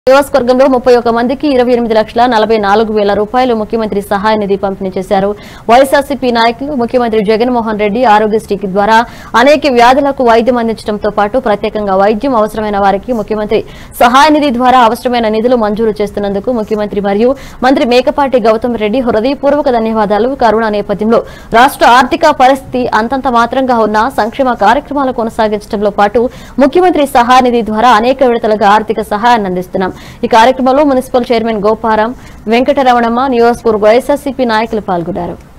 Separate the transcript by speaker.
Speaker 1: నియోజకవర్గంలో ముప్పై ఒక్క మందికి ఇరవై ఎనిమిది లక్షల నలభై నాలుగు వేల రూపాయలు ముఖ్యమంత్రి సహాయ నిధి పంపిణీ చేశారు వైఎస్ఆర్సీపీ నాయకులు ముఖ్యమంత్రి జగన్మోహన్ రెడ్డి ఆరోగ్యశ్రీ ద్వారా అనేక వ్యాధులకు వైద్యం అందించడంతో పాటు ప్రత్యేకంగా వైద్యం అవసరమైన వారికి ముఖ్యమంత్రి సహాయ నిధి ద్వారా అవసరమైన నిధులు మంజూరు చేస్తున్నందుకు ముఖ్యమంత్రి మరియు మంత్రి మేకపాటి గౌతమ్ రెడ్డి హృదయపూర్వక ధన్యవాదాలు కరోనా నేపథ్యంలో రాష్ట్ర ఆర్థిక పరిస్థితి అంతంత మాత్రంగా ఉన్న సంక్షేమ కార్యక్రమాలు కొనసాగించడంలో పాటు ముఖ్యమంత్రి సహాయ నిధి ద్వారా అనేక విడతలుగా ఆర్థిక సహాయాన్ని అందిస్తున్నాం ఈ కార్యక్రమంలో మున్సిపల్ చైర్మన్ గోపారం వెంకటరమణమ్మ నియోజకవర్గ వైఎస్ఆర్సీపీ నాయకులు పాల్గొన్నారు